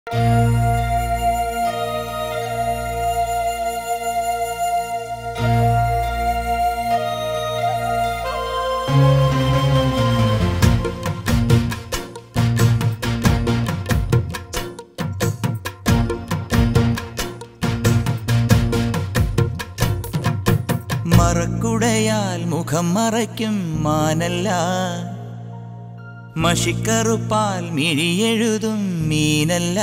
മറക്കുടയാൽ മുഖം മറയ്ക്കും മാനല്ല മഷിക്കറുപ്പാൽ മിഴിയെഴുതും മീനല്ല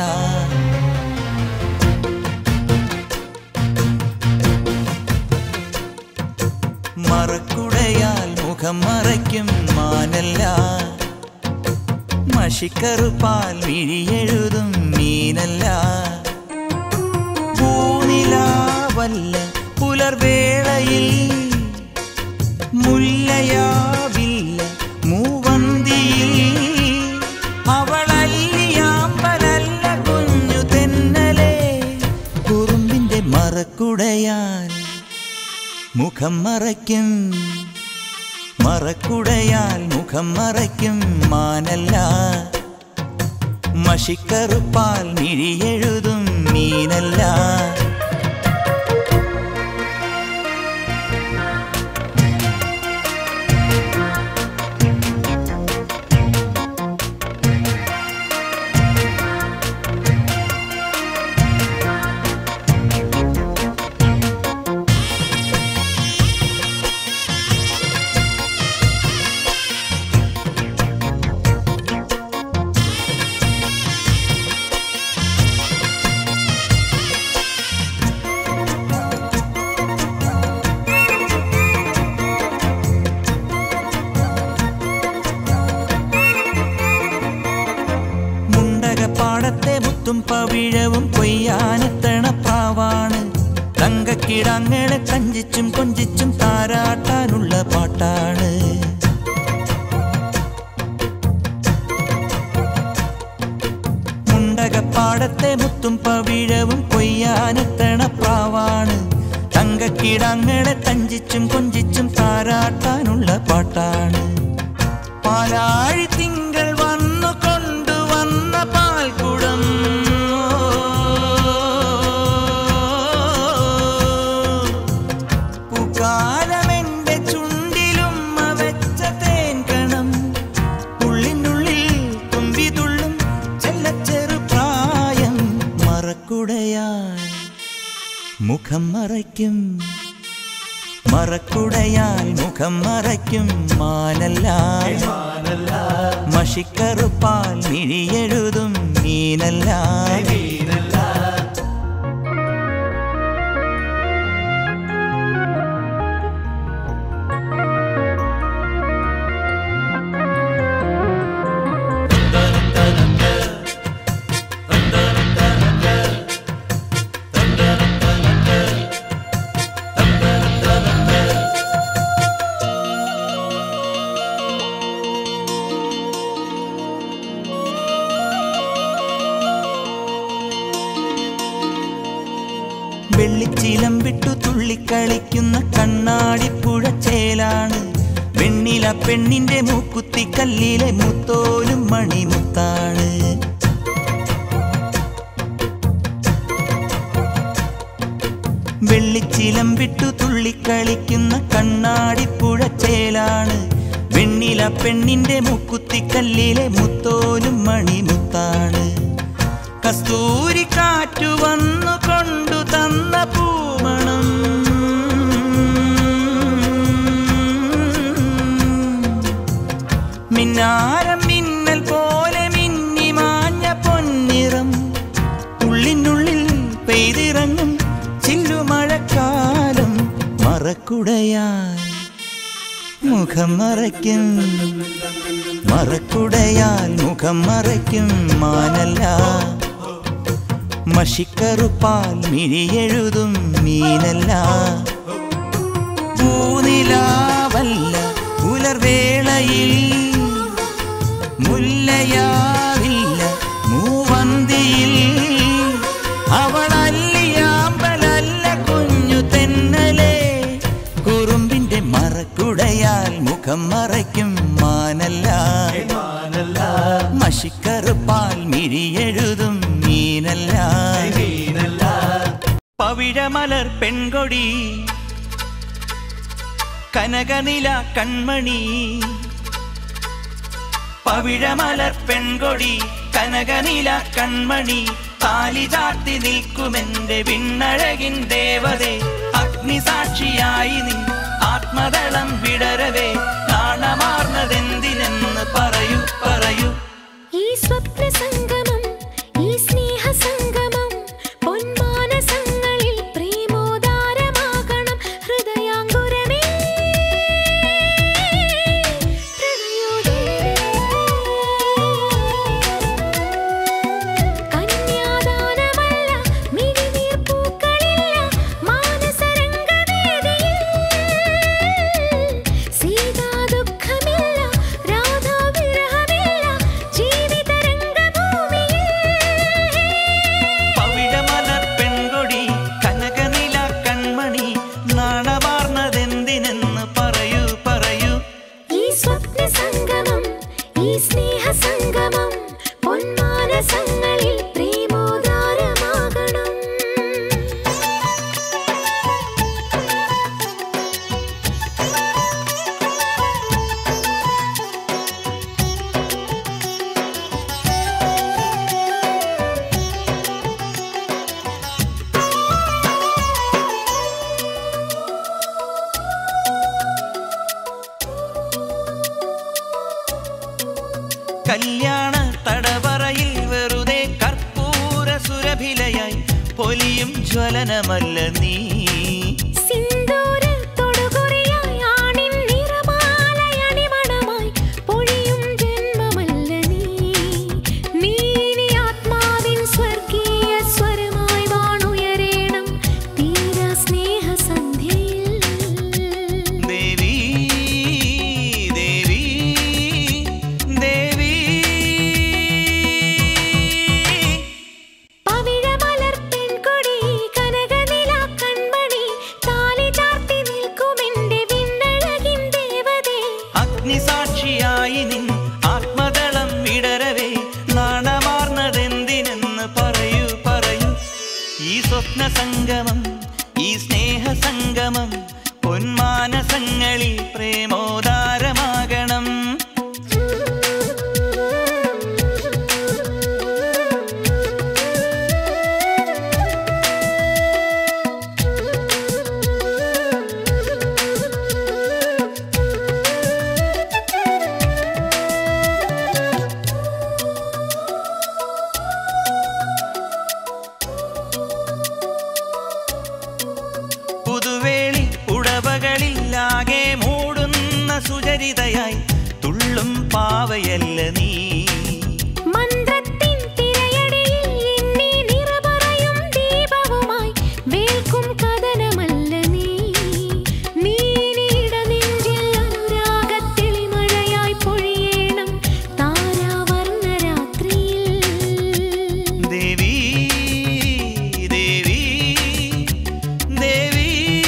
മറക്കുടയാൽ മുഖം മറയ്ക്കും മാനല്ല മഷിക്കറുപ്പാൽ മിഴിയെഴുതും മീനല്ല പൂനിലാവല്ല പുലർവേളയിൽ മുല്ലയാവില്ല മൂവന്തിയിൽ അവളല്ലിയാമ്പലല്ല കുഞ്ഞു തെന്നലേ കുറുമ്പിന്റെ മറക്കുടയാൽ മുഖം മറയ്ക്കും മറക്കുടയാൽ മുഖം മറയ്ക്കും മാനല്ല മഷിക്കറുപ്പാൽ മിഴിയെഴുതും മീനല്ല മുണ്ടകപ്പാടത്തെ മുത്തും പവിഴവും കൊയ്യാനെത്തണ പ്രാവാണ് തങ്കക്കിടങ്ങളെ കഞ്ചിച്ചും കൊഞ്ചിച്ചും താരാട്ടാനുള്ള പാട്ടാണ് മുണ്ടകപ്പാടത്തെ മുത്തും പവിഴവും കൊയ്യാനെത്തണ പ്രാവാണ് തങ്കക്കിടങ്ങളെ തഞ്ചിച്ചും കൊഞ്ചിച്ചും താരാട്ടാനുള്ള പാട്ടാണ് പാലാഴി തിങ്കൾ വന്നു കൊണ്ടുവന്ന പാൽക്കുടം പൂക്കാലമെന്റെ ചുണ്ടിലും വെച്ച തേൻകണം ഉള്ളിനുള്ളിൽ തുമ്പിതുള്ളും ചെല്ലച്ചെറു പ്രായം മറക്കുടയാൽ മുഖം മറയ്ക്കും മറക്കുടയാൽ മുഖം മറയ്ക്കും മാനല്ല മഷിക്കറുപ്പാൽ മിഴിയെഴുതും മീനല്ല വെള്ളിച്ചിലം വിട്ടു തുള്ളിക്കളിക്കുന്ന കണ്ണാടിപ്പുഴ ചേലാണ് വെണ്ണില പെണ്ണിന്റെ മൂക്കുത്തി കല്ലിലെ മുത്തോലും മണിമുത്താണ് വെള്ളിച്ചിലം വിട്ടു തുള്ളിക്കളിക്കുന്ന കണ്ണാടിപ്പുഴ ചേലാണ് വെണ്ണില പെണ്ണിന്റെ മൂക്കുത്തി കല്ലിലെ മുത്തോലും മണിമുത്താണ് കസ്തൂരി കാറ്റു വന്നു കൊണ്ടു തന്ന പൂമണം മിന്നാരം മിന്നൽ പോലെ മിന്നി മാഞ്ഞ പൊന്നിറം ഉള്ളിനുള്ളിൽ പെയ്തിറങ്ങും ചില്ലുമഴക്കാലം മറക്കുടയാൽ മുഖം മറയ്ക്കും മറക്കുടയാൽ മുഖം മറയ്ക്കും മാനല്ല മഷിക്കറുപ്പാൽ മിഴിയെഴുതും മീനല്ല പൂനിലാവല്ല പുലർവേളയിൽ മുല്ലയാവില്ല മൂവന്തിയിൽ അവളല്ലിയാമ്പലല്ല കുഞ്ഞു തെന്നലേ കുറുമ്പിന്റെ മറക്കുടയാൽ മുഖം മറയ്ക്കും മാനല്ല മഷിക്കറുപ്പാൽ മിഴിയെഴുതും മീനല്ല പവിഴമലർ പെൺകൊടി കനകനില കൺമണി പവിഴമലർ പെൺകൊടി കനകനില കൺമണി താലി ചാർത്തി നിൽക്കുമെന്റെ വിണ്ണഴകിൻ ദേവതേ അഗ്നിസാക്ഷിയായി നീ ആത്മദളം വിടരവേ നാണമാർന്നതെന്തിനെന്ന് പറയൂ പറയൂ ഈ സ്വപ്ന സംഗമം ഈ സ്നേഹ സംഗമം പൊന്മാനസങ്ങളിൽ പ്രേമോദാരമാകണം ഹൃദയാങ്കുരമേ കന്യാദാനമല്ല മിഴിനീർ പൂക്കളില്ല മാനസരംഗവേദിയിൽ സീതാ ദുഃഖമില്ല രാധാ വിരഹമില്ല ജീവിതരംഗഭൂമിയിൽ പവിഴമലർ പെൺകൊടി കനകനില കൺമണി നാണമാർന്നതെന്തിനെന്ന് പറയൂ പറയൂ ഈ സ്വപ്ന സംഗമം ഈ സ്നേഹ സംഗമം പൊന്മാനസങ്ങളിൽ പ്രേമോദാരമാകണം കല്യാണ തടവറയിൽ വെറുതെ കർപ്പൂര സുരഭിലയായി പൊലിയും ജ്വലനമല്ല നീ സിന്ദൂര തൊടുകുറിയായി ആണിൻ നിറമാലയണിമണമായി പൊഴിയും ജന്മമല്ല നീ നീനി ആത്മാവിൻ സ്വർഗീയ സ്വരമായി വാണുയരേണം തീര സ്നേഹ സന്ധ്യയിൽ ദേവി ദേവി ദേവി പവിഴമലർ പെൺകൊടി കനകനില കൺമണി താലി ചാർത്തി നിൽക്കുമെന്റെ വിണ്ണഴകിൻ ദേവതേ അഗ്നിസാക്ഷിയായി നിൻ ആത്മദളം വിടരവേ നാണമാർന്നതെന്തിനെന്ന് പറയൂ പറയൂ ഈ സ്വപ്ന സംഗമം ഈ സ്നേഹ സംഗമം പൊന്മാനസങ്ങളിൽ പ്രേമോദാരമാകണം പുതുവേളി ഉടവകളിലാകെ മൂടുന്ന സുചരിതയായി തുള്ളും പാവയല്ല നീ മന്ത്രത്തിൻ തിരയടിയിൽ എന്നെ നിറപറയും ദീപവുമായി വേൽക്കും കഥനമല്ല നീ നീനിട നെഞ്ചിൽ അനുരാഗത്തെളിമഴയായി പൊഴിയേണം താരാവർണ്ണ രാത്രിയിൽ ദേവി ദേവി ദേവി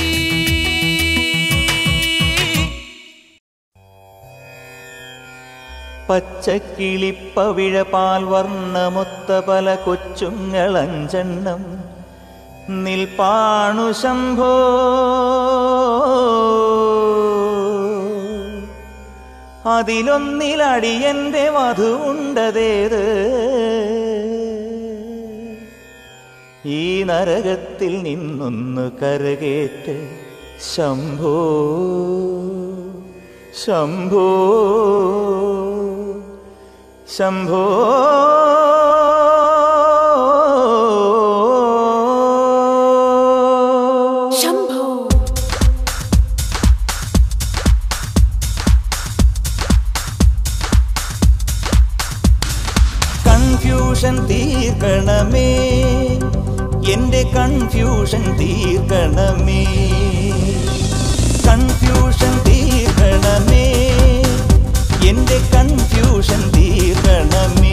പച്ചക്കിളിപ്പവിഴപാൽ വർണ്ണമൊത്ത പല കൊച്ചുങ്ങളഞ്ചെണ്ണം നിൽപ്പാണു ശംഭോ അതിലൊന്നിലടിയന്റെ വധുണ്ടതേത് ഈ നരകത്തിൽ നിന്നൊന്ന് കരകേറ്റ് ശംഭോ ശംഭോ ശംഭോ ശംഭോ കൺഫ്യൂഷൻ തീർക്കണമേ എന്റെ കൺഫ്യൂഷൻ തീർക്കണമേ കൺഫ്യൂഷൻ തീർക്കണമേ എന്റെ കൺഫ്യൂഷൻ തീർക്കണമേ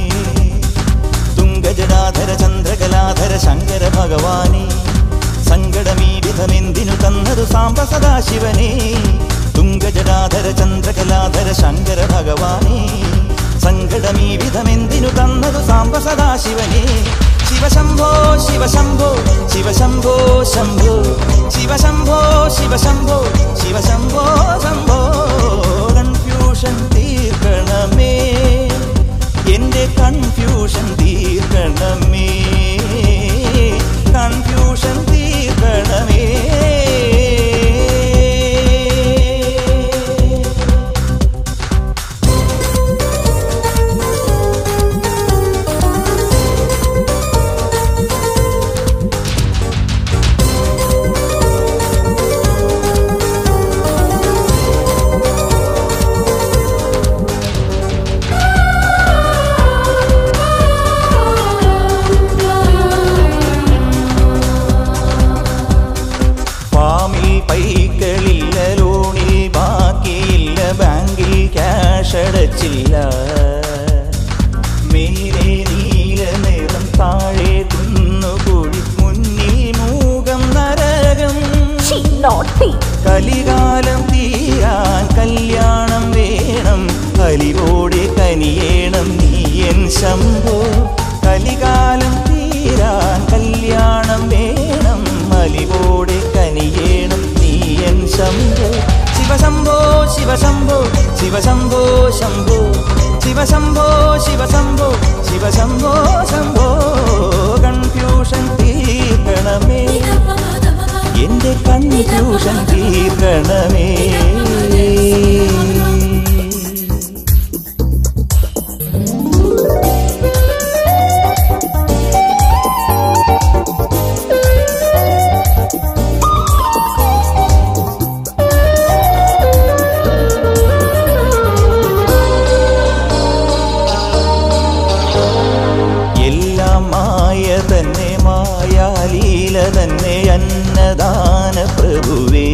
തുങ്കജടാധര ചന്ദ്രകലാധര ശങ്കര ഭഗവാനെ സങ്കടമീ വിധമെന്തിനു തന്നതു സാമ്പ സദാശിവനെ തുങ്കജടാധര ചന്ദ്രകലാധര ശങ്കര ഭഗവാനെ സങ്കടമീ വിധമെന്തിനു തന്നതു സാമ്പ സദാശിവനെ ശിവശംഭോ ശിവശംഭോ ശിവശംഭോ ശംഭോ ശിവശംഭോ ശിവശംഭോ ശിവശംഭോ ശംഭോ കൺഫ്യൂഷൻ തീർക്കണമേ എന്റെ കൺഫ്യൂഷൻ തീർക്കണമേ കൺഫ്യൂഷൻ തീർക്കണമേ ഫാമിൽ പൈക്കളില്ല ലോണിൽ ബാക്കിയില്ല ബാങ്കിൽ ക്യാഷ് അടച്ചില്ല മേലെ നീല നിറം താഴെ കുന്നുകൂടി മുന്നിൽ മൂകം നരകം കലികാലം തീരാൻ കല്യാണം വേണം കലിവോടെ കനിയേണം നീയൻ ശംഭോ കലികാലം തീരാൻ കല്യാണം വേണം അലിവോടെ കനിയേണം നീയൻ ശംഭോ ശിവശംഭോ ശിവശംഭോ ശിവശംഭോ ശംഭോ ശിവശംഭോ ശിവശംഭോ ശിവശംഭോ ശംഭോ കൺഫ്യൂഷൻ തീർക്കണമേ എന്റെ കൺഫ്യൂഷൻ തീർക്കണമേ എല്ലാം മായ തന്നെ മായാലീല തന്നെ അന്നദാന പ്രഭുവേ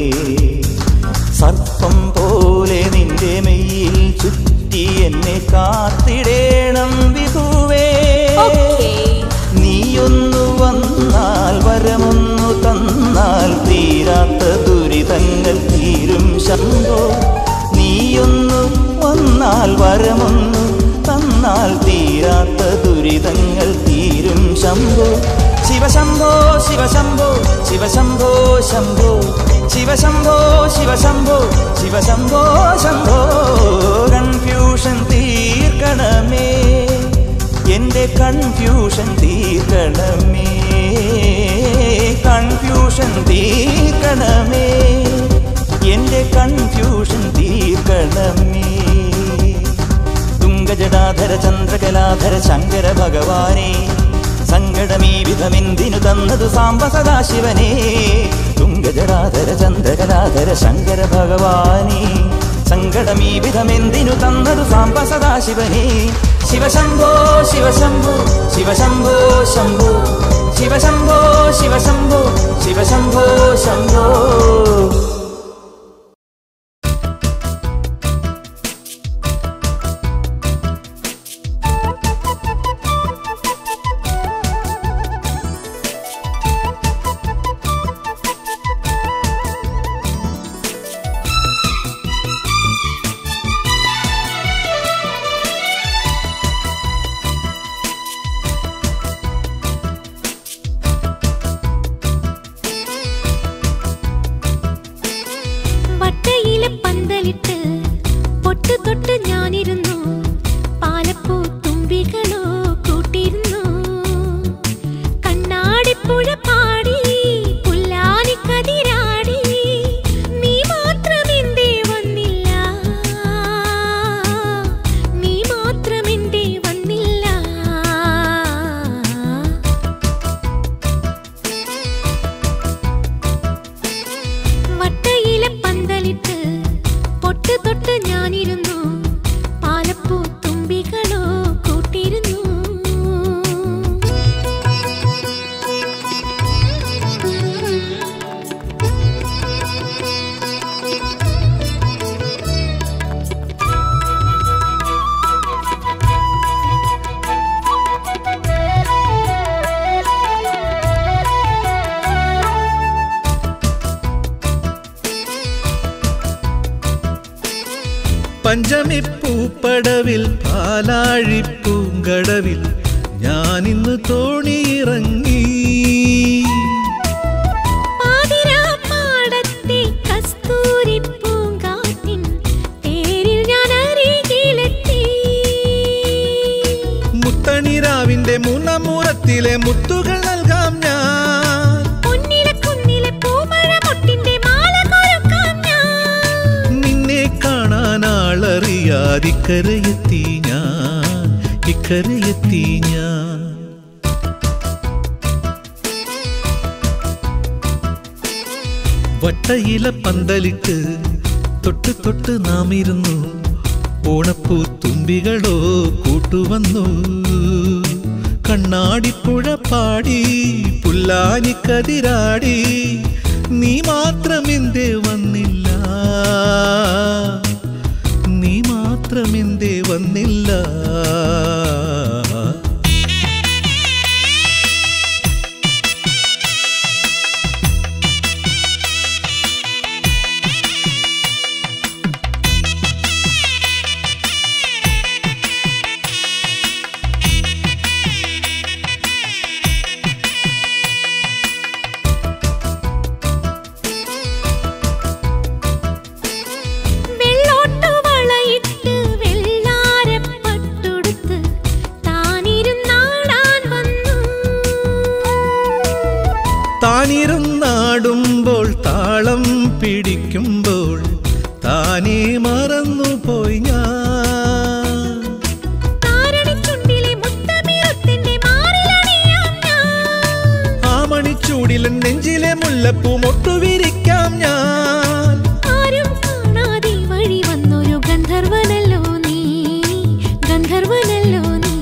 സർപ്പം പോലെ നിന്റെ മെയ്യിൽ ചുറ്റി എന്നെ കാത്തിടേണം വിധുവേ നീയൊന്നു വന്നാൽ വരമൊന്നു തന്നാൽ തീരാത്ത ദുരിതങ്ങൾ തീരും ശംഭോ നീയൊന്നു വന്നാൽ വരമൊന്നു തന്നാൽ തീരാത്ത ദുരിതങ്ങൾ തീരും ശംഭോ ശിവശംഭോ ശിവശംഭോ ശിവശംഭോ ശംഭോ ശിവശംഭോ ശിവശംഭോ ശിവശംഭോ ശംഭോ കൺഫ്യൂഷൻ തീർക്കണമേ എന്റെ കൺഫ്യൂഷൻ തീർക്കണമേ കൺഫ്യൂഷൻ തീർക്കണമേ എന്റെ കൺഫ്യൂഷൻ തീർക്കണമേ തുങ്കജടാധര ചന്ദ്രകലാധര ശങ്കര ഭഗവാനെ സങ്കടമീ വിധമെന്തിനു തന്നതു സാംബ സദാശിവനെ തുങ്കജടാധര ചന്ദ്രകലാധര ശങ്കര ഭഗവാനെ സങ്കടമീ വിധമെന്തിനു തന്നതു സാംബ സദാശിവനെ ശിവശംഭോ ശിവശംഭോ ശിവശംഭോ ശംഭോ ശിവശംഭോ ശിവശംഭോ ശിവശംഭോ ശംഭോ വട്ടയിലെ പന്തലിട്ട് പൊട്ട് തൊട്ട് ഞാനിരുന്നു പാലപ്പൂ തുമ്പികളോ കൂട്ടിരുന്നു കണ്ണാടിപ്പുഴ പാടി പുല്ലാനിക്കതിരാടി നീ മാത്രമെന്തേ വന്നില്ല നീ മാത്രമെന്തേ വന്നില്ല വട്ടയിലെ പന്തലിട്ട് പൊട്ട് തൊട്ട് ഞാനിരുന്നു പാലപ്പൂ തുമ്പികളോ കൂട്ടിരുന്നു പഞ്ചമിപ്പൂപ്പടവിൽ പാലാഴിപ്പൂങ്കടവിൽ ഞാനിന്ന് തോണിയിറങ്ങി പുല്ലാമൂറത്തിലെ മുത്തുകൾ നൽകാം ഞാൻ പൊന്നിലെ കുന്നിലെ പൂമഴ മുട്ടിന്റെ മാല കൊരുക്കാം ഞാൻ നിന്നെ കാണാൻ ആളറിയാതിക്കരയെത്തി ഞാൻ ഇക്കരയെത്തി ഞാൻ വട്ടയില പന്തലിട്ട് തൊട്ട് തൊട്ട് നാം ഇരുന്നു ഓണപ്പൂ തുമ്പികളോ കൂട്ടുവന്നു കണ്ണാടിപ്പുഴ പാടി പുല്ലാനിക്കതിരാടി നീ മാത്രമെന്തേ വന്നില്ല നീ മാത്രമെന്തേ വന്നില്ല വെള്ളോട്ടു വളയിട്ട് വെള്ളാരപ്പട്ടുടുത്ത് താനിരുന്നാടാൻ വന്നു താനിരുന്നാടുമ്പോൾ താളം പിടിക്കുമ്പോൾ താനേ മറന്നുപോയി ഞാൻ താരണിച്ചുണ്ടിലെ മുത്തമിഴത്തിന്റെ മാറിലണിയാം ഞാൻ ആ മണിച്ചൂടിലൻ നെഞ്ചിലെ മുല്ലപ്പൂ മൊട്ടുവിരിക്കാം ഞാൻ ആരും കാണാതെ വഴി വന്നൊരു ഗന്ധർവനല്ലോ നീ ഗന്ധർവനല്ലോ നീ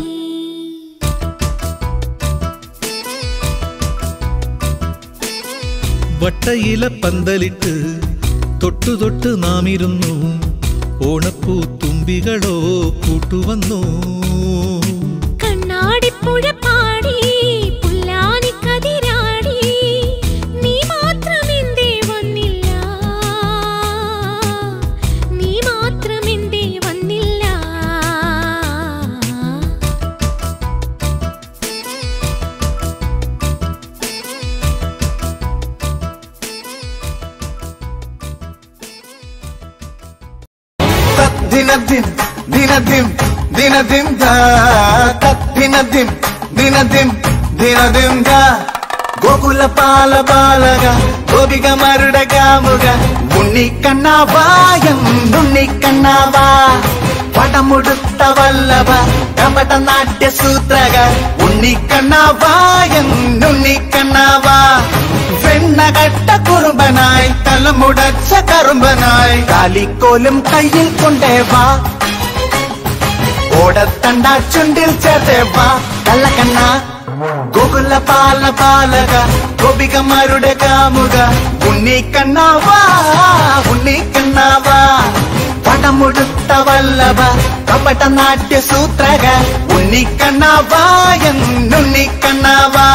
വട്ടയില പന്തലിട്ട് തൊട്ടു തൊട്ട് നാം ഇരുന്നു ഓണപ്പൂ തുമ്പികളോ കൂട്ടുവന്നു കണ്ണാടിപ്പുഴ പാടി പുല്ലാനിക്കതിരാടി നീ മാത്രമെന്തേ വന്നില്ല നീ മാത്രമെന്തേ വന്നില്ല ദിനദിം ദിനദിം ദിനദിം ദിനദിം ദിനദിം ദിനദിം ഗോകുല പാല ബാലക ഗോപിക മരുട കാമുക ഉണ്ണിക്കണ്ണാവായം ഉണ്ണിക്കണ്ണാവാ പടമുടുത്ത വല്ലഭ കപട നാട്യ സൂത്രക ഉണ്ണിക്കണ്ണാവായം ഉണ്ണിക്കണ്ണാവാ വെണ്ണകട്ട കുറുമ്പനായി തലമുടച്ച കറുമ്പനായി കാലിക്കോലും കയ്യിൽ കൊണ്ടേ വാ ഓടത്തണ്ട ചുണ്ടിൽ ചേർത്തേ വാ കള്ളക്കണ്ണ ഗോകുല പാല പാലക ഗോപികമാരുടെ കാമുക ഉണ്ണിക്കണ്ണാവാ ഉണ്ണിക്കണ്ണാവാ പടമുടുത്ത വല്ലഭ കപട നാട്യ സൂത്രക ഉണ്ണിക്കണ്ണാവാ എന്നുണ്ണിക്കണ്ണാവാ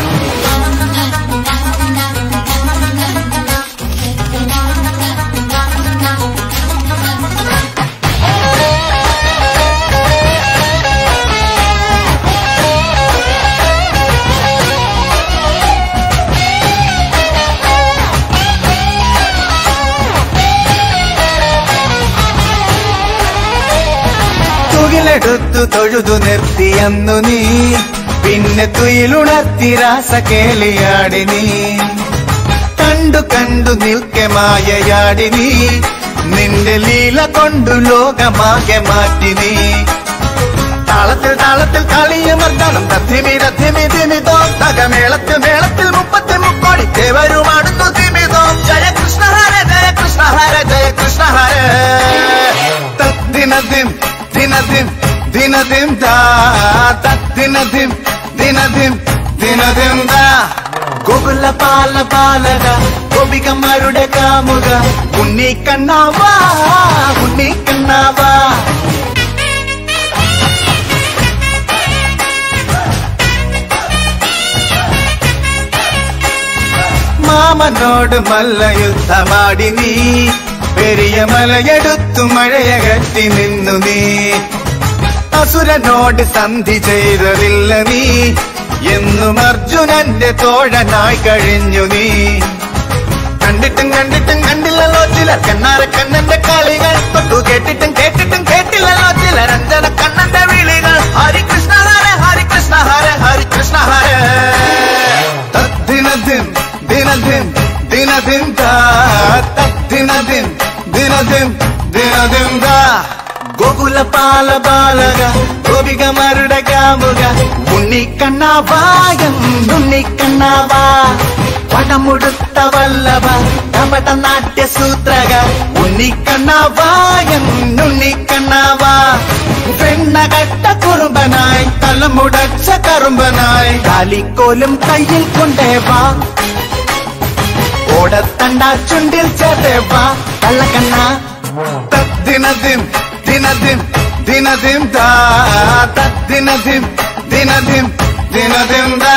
തുകിലെടുത്തു തൊഴുതു നിർത്തിയന്നു നീ പിന്നെ തുയിലുണർത്തി രാസ കേളിയാടി നീ കണ്ടു കണ്ടു നിൽക്കെ മായയാടി നീ നിന്റെ ലീല കൊണ്ടു ലോകമാകെ മാറ്റി നീ താളത്തിൽ താളത്തിൽ കളിയമർദ്ദനം തഥിമി രഥിമി തിമിതോ തകമേളത്തിൽ മേളത്തിൽ മുപ്പത്തി മുക്കോടി ദേവരുമാടുന്നു തിമിതോ ജയ കൃഷ്ണ ഹര ജയ കൃഷ്ണ ഹര ജയ കൃഷ്ണ ഹര തദ്ദിനദിം ദിനദിം ദിനദിം ദാ തദ്ദിനദിം ദിനദിം ദിനദിം ദാ ഗോകുല പാല പാലക ഗോപികമാരുടെ കാമുക ഉണ്ണിക്കണ്ണാവാ ഉണ്ണിക്കണ്ണാവാ മാമനോട് മല്ലയുദ്ധമാടി നീ പെരിയ മലയെടുത്തു മഴയകറ്റി നിന്നു നീ അസുരനോട് സന്ധി ചെയ്തതില്ല നീ എന്നും അർജുനന്റെ തോഴനായി കഴിഞ്ഞു നീ കണ്ടിട്ടും കണ്ടിട്ടും കണ്ടില്ലല്ലോ ചിലർ കണ്ണാറ കണ്ണന്റെ കളികൾ തൊട്ടു കേട്ടിട്ടും കേട്ടിട്ടും കേട്ടില്ലല്ലോ ചിലർ അഞ്ജന കണ്ണന്റെ വിളികൾ ഹരികൃഷ്ണ ഹര ഹരികൃഷ്ണ ഹര ഹരികൃഷ്ണ ദിനദിൻ ദിനദിൻ ദാ ദിനദിൻ ദിനദിൻ ദിനദിൻ ദാ ഗോകുല പാല ബാലക ഗോപികമാരുടെ കാമുക ഉണ്ണിക്കണ്ണാവായം ഉണ്ണിക്കണ്ണാവാ പടമുടുത്ത വല്ലഭ കപട നാട്യസൂത്രക ഉണ്ണിക്കണ്ണാവായം ഉണ്ണിക്കണ്ണാവാ വെണ്ണകട്ട കുറുമ്പനായി തലമുടച്ച കറുമ്പനായി കാലിക്കോലും കയ്യിൽ കൊണ്ടേ വാ ഓടത്തണ്ട ചുണ്ടിൽ ചേർത്തേ വാ കള്ളക്കണ്ണ ദിനദിൻ ദിനദിൻ ദിനദിൻ ദാ ദിനദിൻ ദിനദിൻ ദിനദിൻ ദാ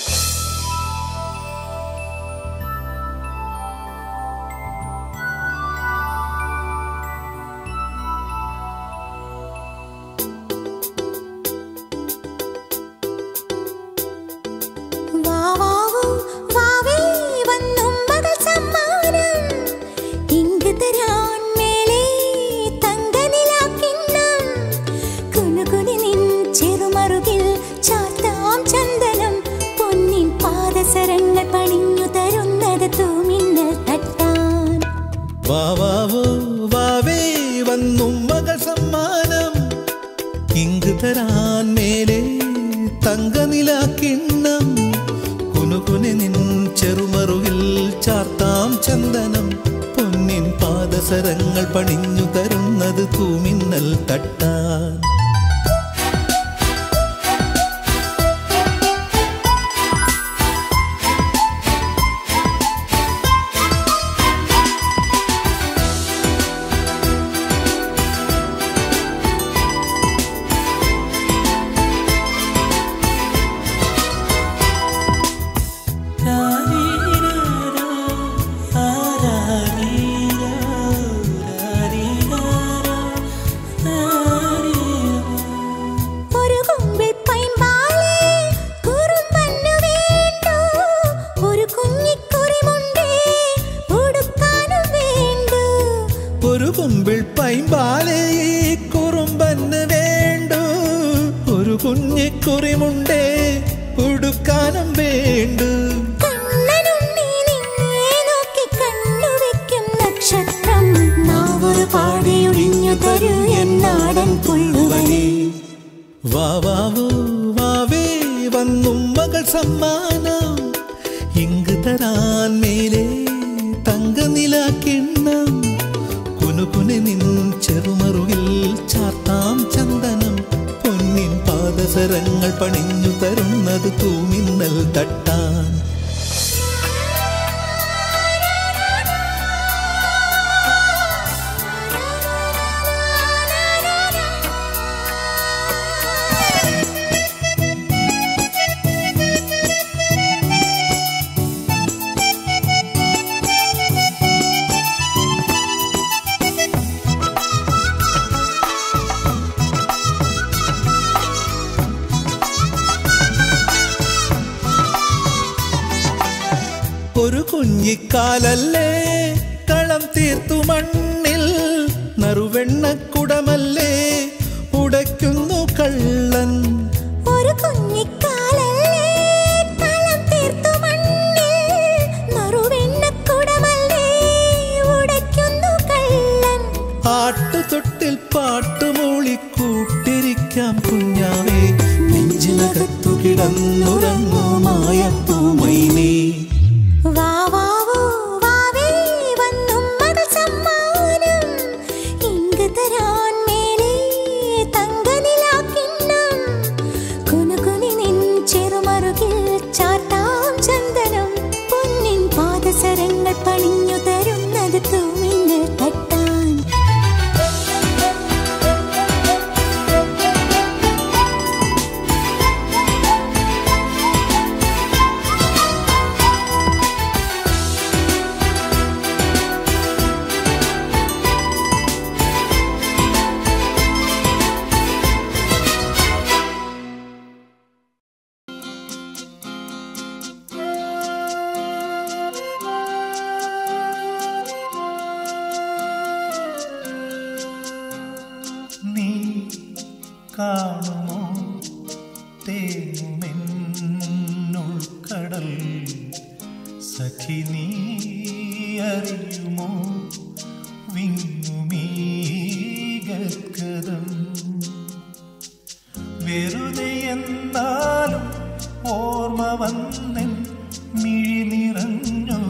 വാവാവൂ വാവേ വന്നും മകൾ സമ്മാനം ഇങ്ക് തരാൻ മേലേ തങ്കനിലാക്കിണ്ണം കുനുകുനി നിൻ ചെറുമറുകിൽ ചാത്താം ചന്ദനം പൊന്നിൻ പാദസരങ്ങൾ പണിഞ്ഞു തരുന്നത് തൂമിന്നൽ തട്ടാൻ വാവാവോ വാവേ വന്നും മകൾ സമ്മാനം ഇങ്ക് തരാൻ മേലെ തങ്കനിലാക്കിണ്ണം കുനുകുനി നിൻ ചെറുമറുകിൽ ചാർത്താം ചന്ദനം പൊന്നിൻ പാദസരങ്ങൾ പണിഞ്ഞു തരുന്നത് തൂമിന്നൽ തട്ടാൻ ഒരു കൊമ്പിൽ പൈമ്പാലേ കുറുമ്പന്നു വേണ്ടു ഒരു കുഞ്ഞിക്കുറിമുണ്ടേ ഉടുക്കാനും വേണ്ടു ഒരു കുമ്പിൾ പൈമ്പാലേ കുറുമ്പന് വേണ്ടു ഒരു കുഞ്ഞിക്കുറിമുണ്ടേ ഉടുക്കാനും വേണ്ടു കണ്ണനുണ്ണി നിന്നെ നോക്കി കണ്ണുവെക്കും നക്ഷത്രം നാവൊരു പാടിയൊഴിഞ്ഞു തരൂ എന്നാടൻ പുള്ളുവനെ വാവാവോ വാവേ വന്നും മകൾ സമ്മാനം ഇങ്ക് തരാൻ മേലെ തങ്കനിലാക്കിണ്ണം കുനുകുനെ നിൻ ചെറുമറുകിൽ ചാർത്താം ചന്ദനം പൊന്നിൻ പാദസരങ്ങൾ പണിഞ്ഞു തരുന്നത് തൂമിന്നൽ തട്ടാൻ ഒരു കുഞ്ഞിക്കാലല്ലേ കളം തീർത്തു മണ്ണിൽ നറുവെണ്ണക്കുടമല്ലേ ഉടയ്ക്കുന്നു കള്ളൻ ഒരു കുഞ്ഞിക്കാലല്ലേ കളം തീർത്തു മണ്ണിൽ നറുവെണ്ണക്കുടമല്ലേ ഉടയ്ക്കുന്നു കള്ളൻ ആട്ടുതൊട്ടിൽ പാട്ടുമൂളി കൂട്ടിരിക്കാം കുഞ്ഞാവേ നെഞ്ചിനകത്തു കിടന്നുറങ്ങു മായപ്പൂമൈനേ വാവാവൂ വാവേ വന്നും മകൾ സമ്മാനം ഇങ്ക് തരാൻ മേലേ തങ്കനിലാക്കിണ്ണം കുനുകുനി നിൻ ചെറുമറുകിൽ ചാർത്താം ചന്ദനം പൊന്നിൻ പാദസരങ്ങൾ പണിഞ്ഞു തരുന്നത് തൂമിന്നൽ തട്ടാൻ നീ കാണുമോ തേനുമെന്നുൾക്കടൽ സഖി നീ അറിയുമോ വിങ്ങുമീ ഗദ്ഗതം വെറുതെ എന്നാലും ഓർമ്മ വന്നെൻ മിഴി നിറഞ്ഞു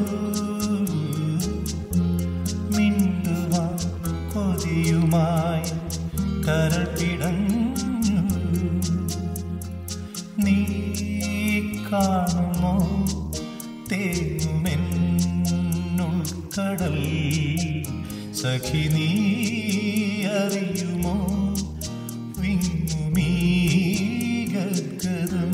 മിണ്ടുവാ കൊതിയുമായി കരൾ പിടഞ്ഞു നീ കാണുമോ തേങ്ങുമെന്നുൾക്കടൽ സഖി നീ അറിയുമോ വിങ്ങുമീ ഗദ്ഗതം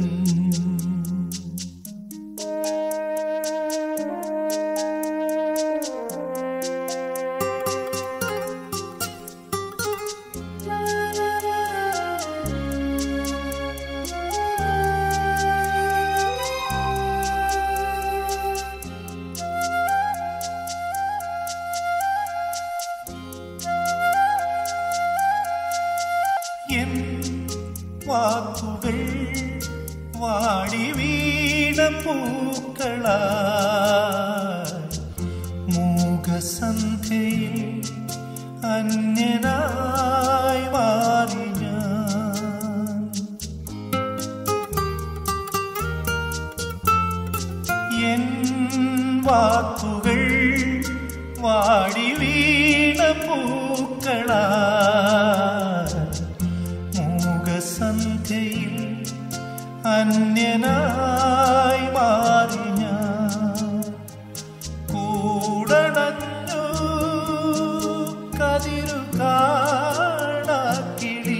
എൻ വാക്കുകൾ വാടി വീണ പൂക്കള മൂകസന്ധ്യയിൽ അന്യനായി മാറി ഞാൻ എൻ വാക്കുകൾ വാടി വീണ പൂക്കള മൂകസന്ധ്യയിൽ അന്യനായി മാറി ഞാൻ കൂടണഞ്ഞു കതിരു കാണാക്കിളി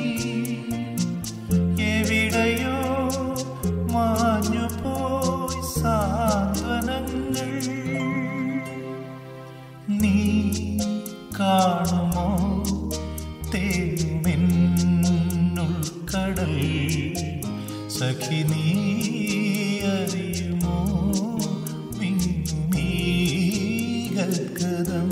എവിടെയോ മാഞ്ഞു പോയി സാന്ത്വനങ്ങൾ നീ കാണുമോ തേനുമെന്നുൾക്കടൽ സഖി നീ അറിയുമോ വിങ്ങുമീ ഗദ്ഗതം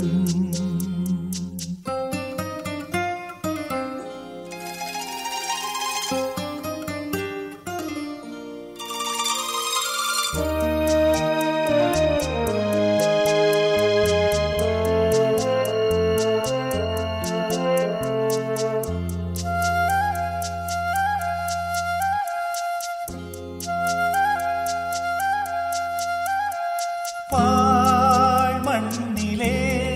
പാഴ്മണ്ണിലെ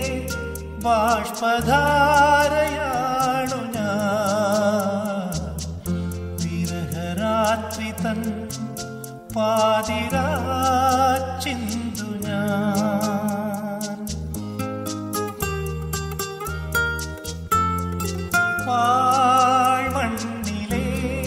ബാഷ്പധാരയാണു ഞാൻ വിരഹരാത്രി തൻ പാതിരാ ചിന്തു ഞാൻ പാഴ്മണ്ണിലെ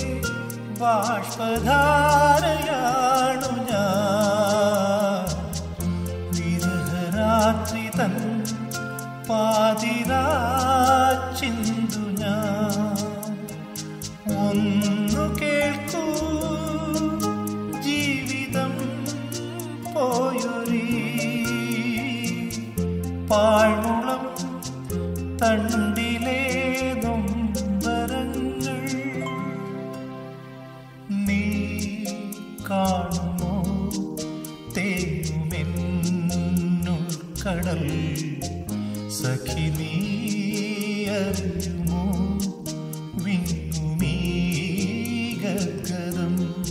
ബാഷ്പധാരയാണു ഞാൻ വിരഹരാത്രി തൻ പാതിരാ ചിന്തു ഞാൻ ഒന്നു കേൾക്കൂ ജീവിതം പോയൊരീ പാഴ്മുളം തണ്ടിലെ നൊമ്പരങ്ങൾ നീ കാണുമോ തേങ്ങുമെന്നുൾക്കടൽ സഖി നീ അറിയുമോ വിങ്ങുമീ ഗദ്ഗതം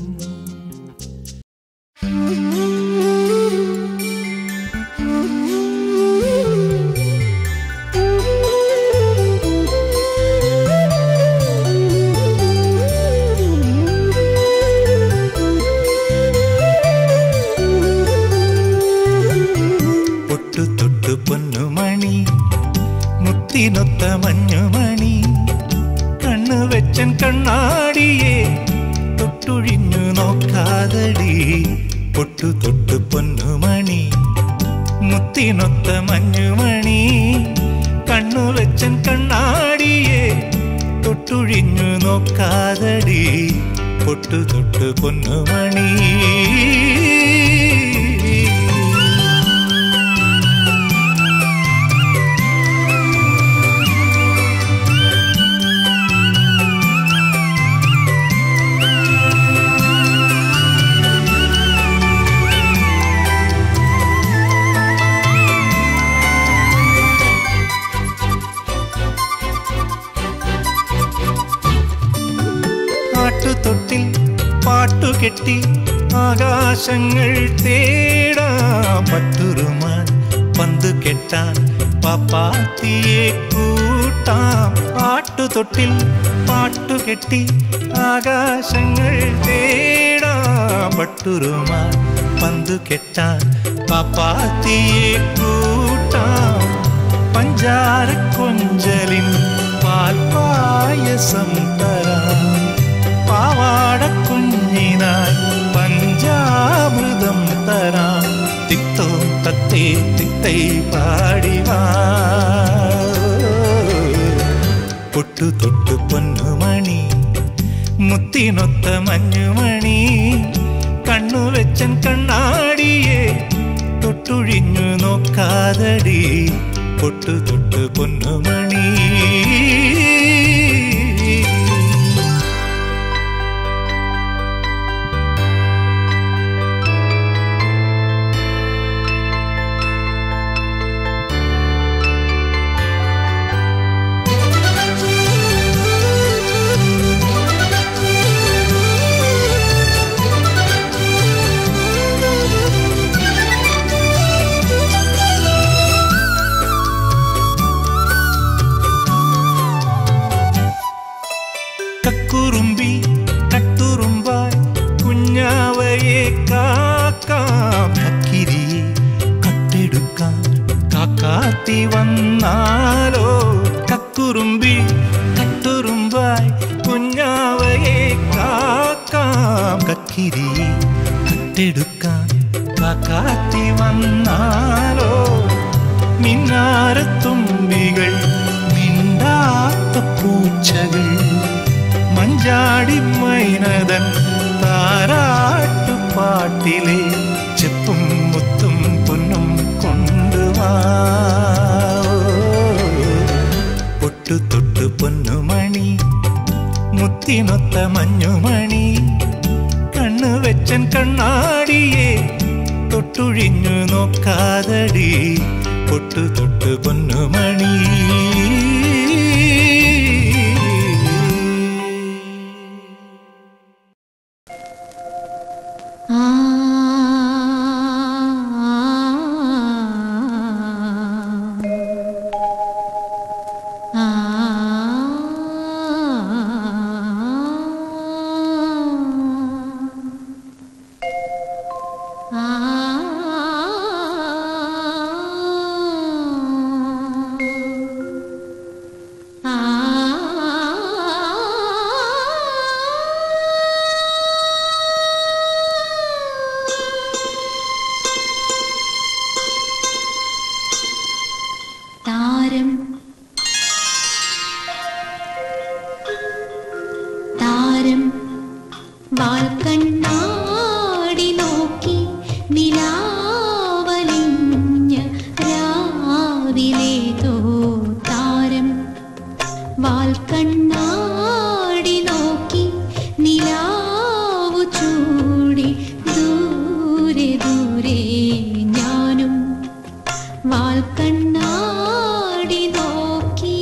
പൊട്ടു തൊട്ടു പൊന്നുമണി മുത്തിനൊത്ത മഞ്ഞുമണി കണ്ണു വെച്ചൻ കണ്ണാടിയെ തൊട്ടുഴിഞ്ഞു നോക്കാതടി പൊട്ടു തൊട്ടു പൊന്നുമണി മുത്തിനൊത്ത മഞ്ഞുമണി കണ്ണു വെച്ചൻ കണ്ണാടിയെ തൊട്ടുഴിഞ്ഞു നോക്കാതടി പൊട്ടു തൊട്ടു പൊന്നുമണി കെട്ടി ആകാശങ്ങൾ തേടാം പട്ടുറുമാൻ പന്ത് കെട്ടാൻ പാപ്പാത്തിയെ കൂട്ടാം പാട്ടുതൊട്ടിൽ പാട്ടുകെട്ടി ആകാശങ്ങൾ തേടാം പട്ടുറുമാൻ പന്ത് കെട്ടാൻ പാപ്പാത്തിയെ കൂട്ടാം പഞ്ചാര കൊഞ്ചലിൻ പാൽപായസം തരാം പാവാട കുഞ്ഞിനായി പഞ്ചാമൃതം തരാം തിക്തോ തത്തേ തിത്തൈ പാടിവാ പൊട്ടു തൊട്ടു പൊന്നുമണി മുത്തിനൊത്ത മഞ്ഞുമണി കണ്ണു വെച്ചൻ കണ്ണാടിയെ തൊട്ടുഴിഞ്ഞു നോക്കാതടി പൊട്ടു തൊട്ടു പൊന്നുമണി കക്കുറുമ്പി കട്ടുറുമ്പായി കുഞ്ഞാവയെ കാക്കാം കക്കിരിയെ കട്ടെടുക്കാൻ കാക്കാത്തി വന്നാലോ കക്കുറുമ്പി കട്ടുറുമ്പായി കുഞ്ഞാവയെ കാക്കാം കക്കിരിയെ കട്ടെടുക്കാൻ കാക്കാത്തി വന്നാലോ മിന്നാരത്തുമ്പികൾ മിണ്ടാത്ത പൂച്ചകൾ മഞ്ചാടി മൈനതൻ താരാട്ടുപാട്ടിലെ ചെപ്പും മുത്തും പൊന്നും കൊണ്ടുവാ പൊട്ടു തൊട്ടു പൊന്നുമണി മുത്തിനൊത്ത മഞ്ഞുമണി കണ്ണു വെച്ചൻ കണ്ണാടിയെ തൊട്ടുഴിഞ്ഞു നോക്കാതടി പൊട്ടു തൊട്ടു പൊന്നുമണി ആ ആ താരം താരം വാൽക്കണ്ണാടി നോക്കി നിലാവലിഞ്ഞ രാവിലേതോ താരം വാൽക്കണ്ണാടി നോക്കി നിലാവു ചൂടി ദൂരെ ദൂരെ ഞാനും വാൽക്കണ്ണാടി നോക്കി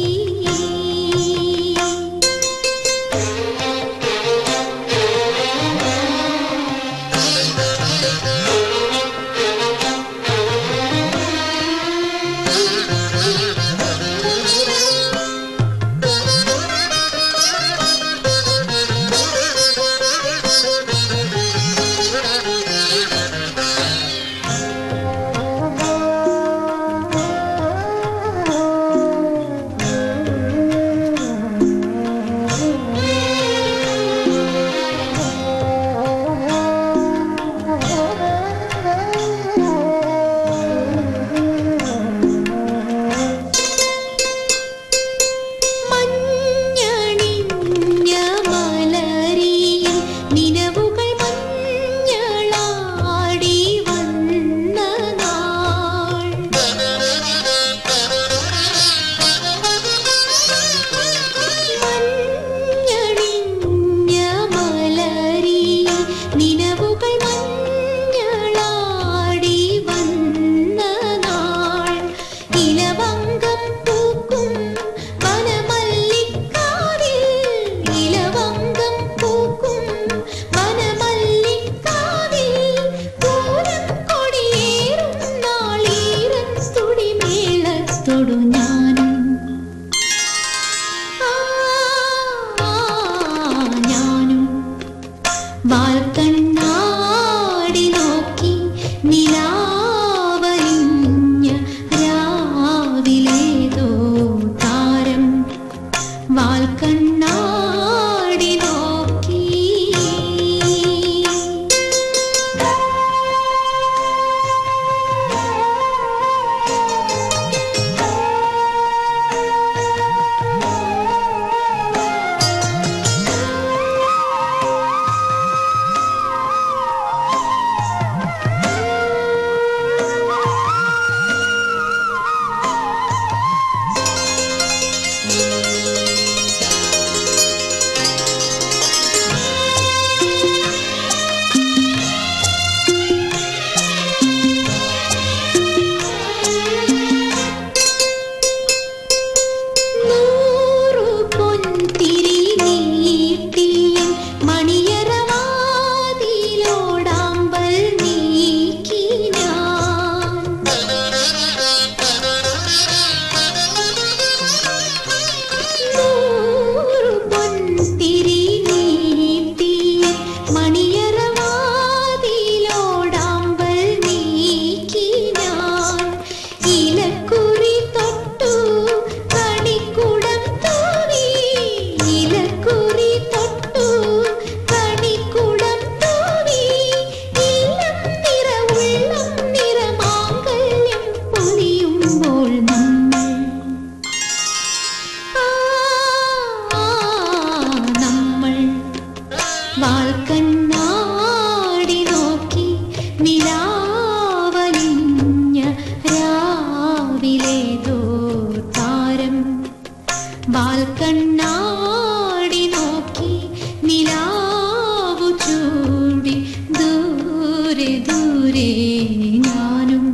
ദൂരെ ഞാനും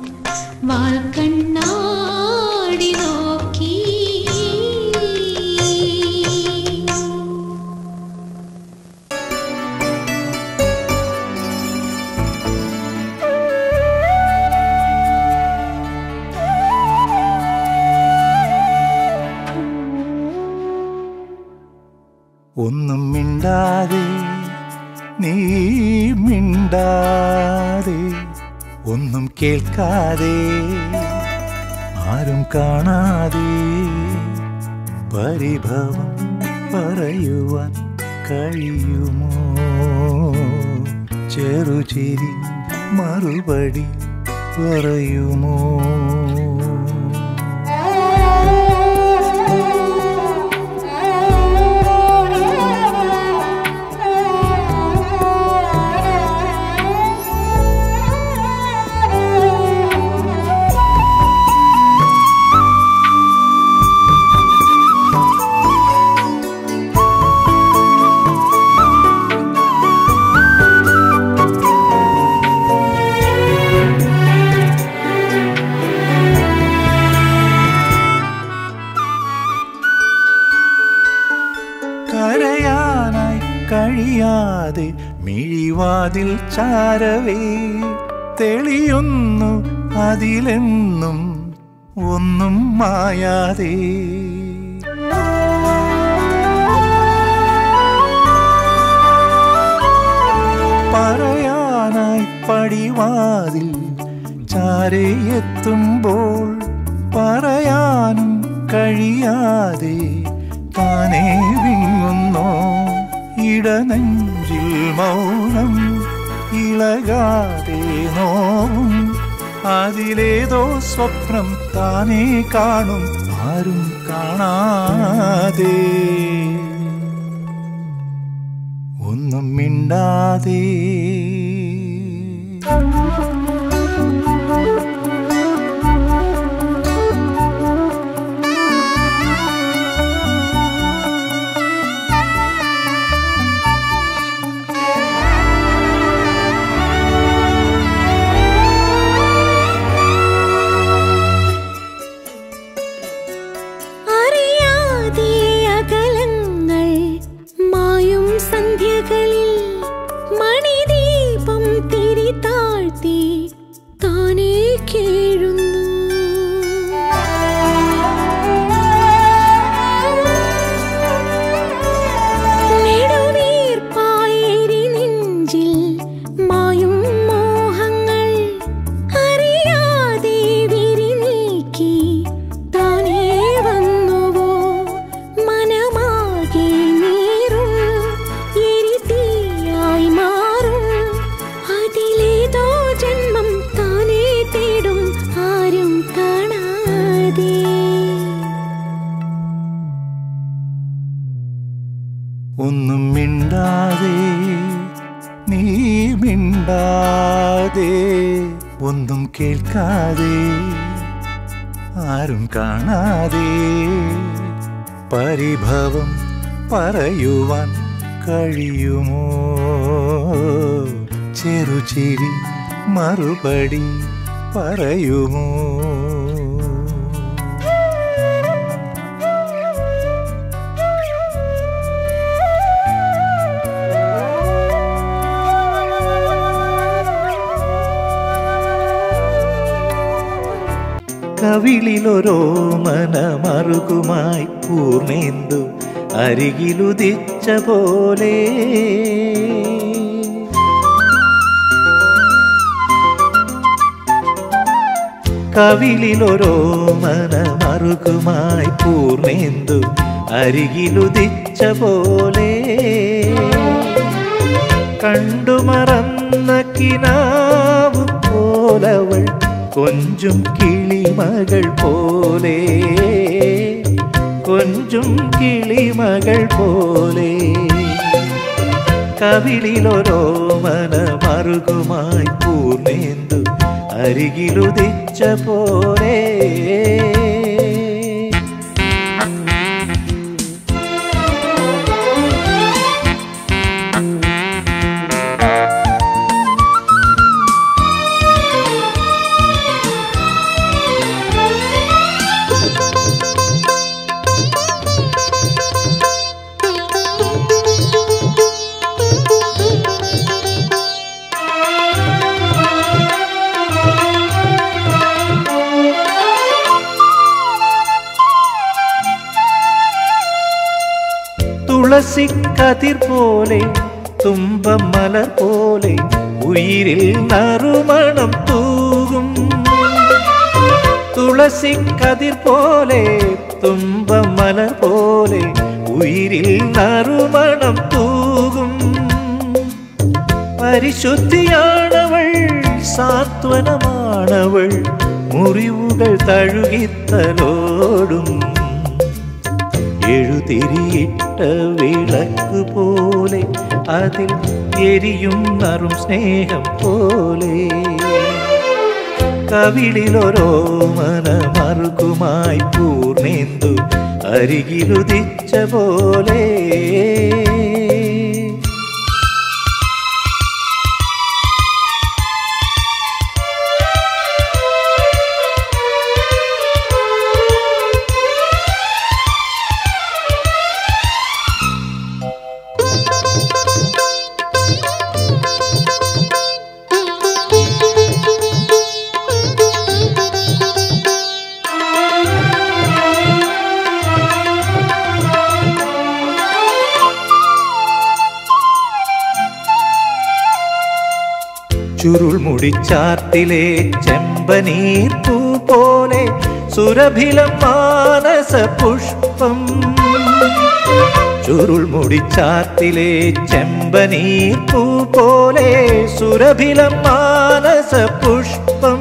വാൽക്കണ്ണാടി നോക്കി ഒന്നും മിണ്ടാതെ നീ മിണ്ടാതെ ഒന്നും കേൾക്കാതെ ആരും കാണാതെ പരിഭവം പറയുവാൻ കഴിയുമോ ചെറുചിരി മറുപടി പറയുമോ കരയാനായി കഴിയാതെ മിഴിവാതിൽ ചാരവേ തെളിയുന്നു അതിലെന്നും ഒന്നും മായാതെ പറയാനായി പടിവാതിൽ ചാരയെത്തുമ്പോൾ പറയാനും കഴിയാതെ താനേ വിങ്ങുന്നോ ഇടനെഞ്ചിൽ മൗനം ഇളകാതെ നോവും അതിലേതോ സ്വപ്നം താനേ കാണും ആരും കാണാതെ ഒന്നും മിണ്ടാതെ അറിയാതെ അകലങ്ങൾ മായും സന്ധ്യകളിൽ മണിദീപം തിരി താഴ്ത്തി താനേ കേഴുന്നു നെടുവീർപ്പായേരി നെഞ്ചിൽ മായും മോഹങ്ങൾ അറിയാതെ വിരിനീക്കി താനേ വന്നുവോ മനമാകെ നീറും എരിതീയായി മാറും അതിലേതോ ജന്മം താനേ തേടും ആരും കാണാതെ ഒന്നും മിണ്ടാതെ നീ മിണ്ടാതെ ഒന്നും കേൾക്കാതെ ആരും കാണാതെ പരിഭവം പറയുവാൻ കഴിയുമോ ചെറുചിരി മറുപടി പറയുമോ കവിളിലൊരോ മനമറുകുമായി പൂർണേന്ദു അരികിലുദിച്ച പോലെ കവിളിലൊരോ മനമറുകുമായി പൂർണേന്ദു അരികിലുദിച്ച പോലെ കണ്ടുമറന്ന കിനാവ് പോലവൾ കൊഞ്ചും കിളിമകൾ പോലെ കൊഞ്ചും കിളിമകൾ പോലെ കവിളിലൊരോ മനമറുകുമായി പൂർണേന്ദു അരികിലുദിച്ച പോലെ തുളസി കതിർ പോലെ തുമ്പമലർ പോലെ ഉയിരിൽ നറുമണം തൂകും തുളസി കതിർ പോലെ തുമ്പമലർ പോലെ ഉയിരിൽ നറുമണം തൂകും പരിശുദ്ധിയാണവൾ സാന്ത്വനമാണവൾ മുറിവുകൾ തഴുകിത്തലോടും എഴുതിരിയിട്ട വിളക്ക് പോലെ അതിൽ എരിയും നറും സ്നേഹം പോലെ കവിളിലൊരോ മനമറുകുമായി പൂർണ്ണേന്തു അരികിലുദിച്ച പോലെ ചുരുൾ മുടിച്ചാർത്തിലെ ചെമ്പനീർ പൂ പോലെ സുരഭിലം മാനസ പുഷ്പം ചുരുൾ മുടിച്ചാർത്തിലെ ചെമ്പനീർ പൂ പോലെ സുരഭിലം മാനസ പുഷ്പം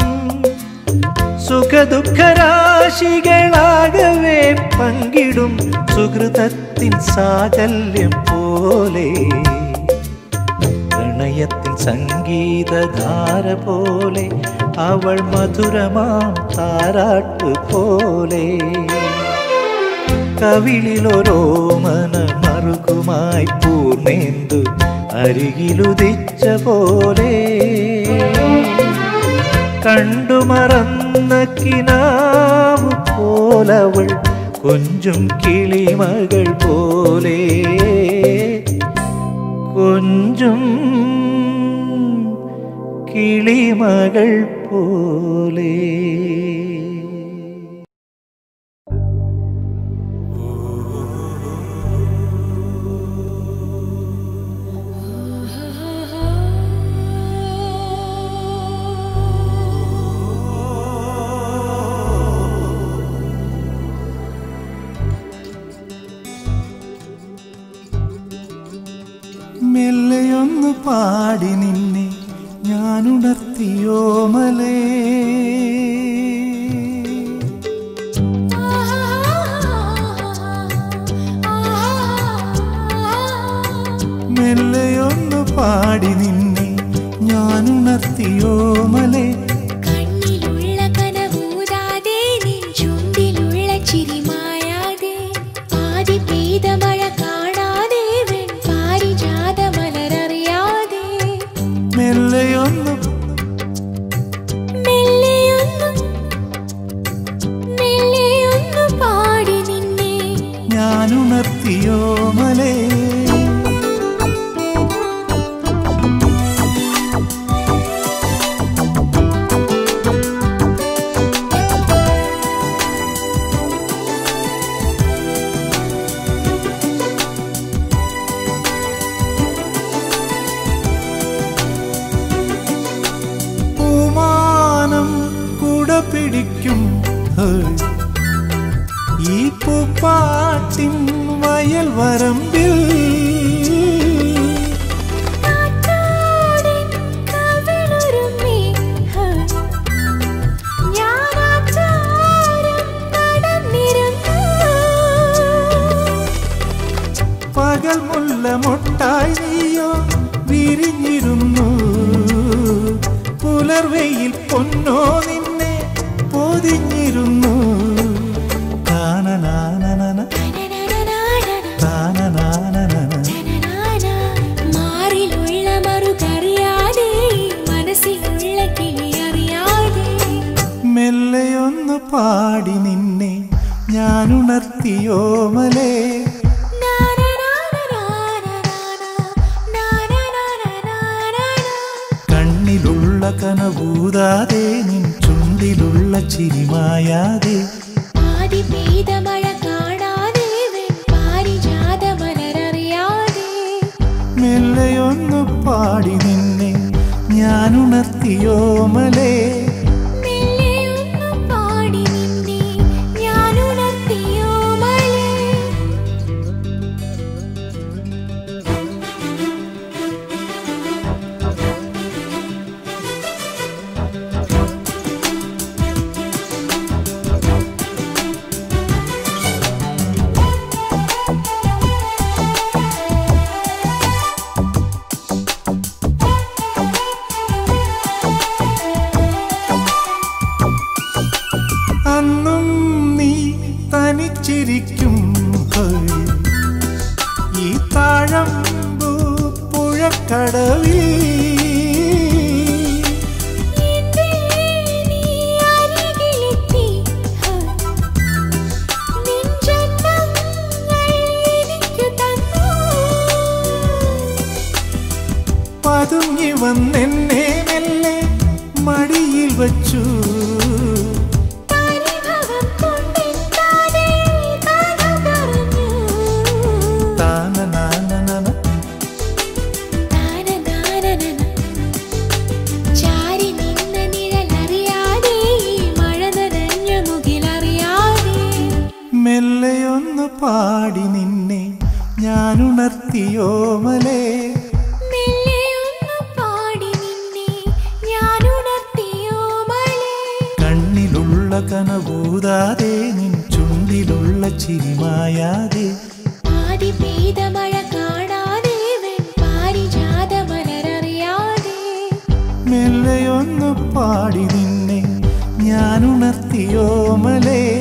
സുഖദുഃഖരാശികളാകവേ പങ്കിടും സുഹൃതത്തിൻ സാകല്യം പോലെ പ്രണയത്തിൻ സംഗീതധാര പോലെ അവൾ മധുരമാം താരാട്ട് പോലെ കവിളിലൊരോ മനമറുകുമായി പൂർണ്ണേന്തു അരികിലുദിച്ച പോലെ കണ്ടുമറന്ന കിനാവ് പോലവൾ കൊഞ്ചും കിളിമകൾ പോലെ കൊഞ്ചും കിളിമകൾ പോലെ മെല്ലെയൊന്നു പാടി നിന്നെ ഞാനുണർത്തിയോ മലേ മെല്ലെയൊന്നു പാടി നിന്നെ ഞാനുണർത്തിയോ മലേ കണ്ണിലുള്ള കനവൂതാതെ നിൻ ചുണ്ടിലുള്ള ചിരി മായാതെ ആദി പെയ്ത മഴ കാണാതെ വെൺ പാരിജാത മലരറിയാതെ മെല്ലെയൊന്നു മെല്ലെയൊന്നു മെല്ലെയൊന്നു പാടി നിന്നെ ഞാനുണർത്തിയോ മലേ പൂമാനം കുട പിടിക്കും ഹേയ്. ഈ പൂപ്പാട്ടിൻ വയൽ വരമ്പിൽ കാറ്റാടിൻ കവിളുരുമ്മി, ഹ. ഞാനാചാരം നടന്നിരുന്നു പകൽ മുല്ല മൊട്ടായി നീയോ വിരിഞ്ഞിരുന്നു പുലർവെയിൽ പൊന്നോ നിന്നെ പൊതിഞ്ഞിരുന്നു താനനാനനന, താനനാനനന. മാറിലുള്ള മറുകറിയാതെ മനസ്സിലുള്ള കിളി അറിയാതെ മെല്ലെയൊന്നു പാടി നിന്നെ ഞാനുണർത്തിയോ മലേ കണ്ണിലുള്ള കനവൂതാതെ നിൻ ചുണ്ടിലുള്ള ചിരിമായാതെ ആദി പെയ്ത മഴ കാണാതെ വെൺ പാരിജാത മലർ മെല്ലെയൊന്നു പാടി നിന്നെ ഞാനുണർത്തിയോമലേ മെല്ലെയൊന്നു പാടി നിന്നെ ഞാനുണർത്തിയോ മലേ അന്നും നീ തനിച്ചിരിക്കും ഹോയ്. ഈ താഴമ്പൂ പുഴക്കടവിൽ എന്റെ നീ അരികിലെത്തി നിൻ ജന്മങ്ങൾ എനിക്ക് തന്നു പതുങ്ങി വന്നെന്നെ മെല്ലെ മടിയിൽ വച്ചു പരിഭവം കൊണ്ടെത്താതെ കഥ പറഞ്ഞു താനനാനനന താനതാനനന. ചാരി നിന്ന നിഴലറിയാതെ ഈ മഴ നനഞ്ഞ മുകിലറിയാതെ മെല്ലെയൊന്നു പാടി നിന്നെ ഞാനുണർത്തിയോമലേ മെല്ലെയൊന്നു പാടി നിന്നെ ഞാനുണർത്തിയോ മലേ കണ്ണിലുള്ള കനവൂതാതെ നിൻ ചുണ്ടിലുള്ള ചിരിമായാതെ ആദി പെയ്ത മഴ കാണാതെ പാരിജാത മലരറിയാതെ മെല്ലെയൊന്നു പാടി നിന്നെ ഞാനുണർത്തിയോമലേ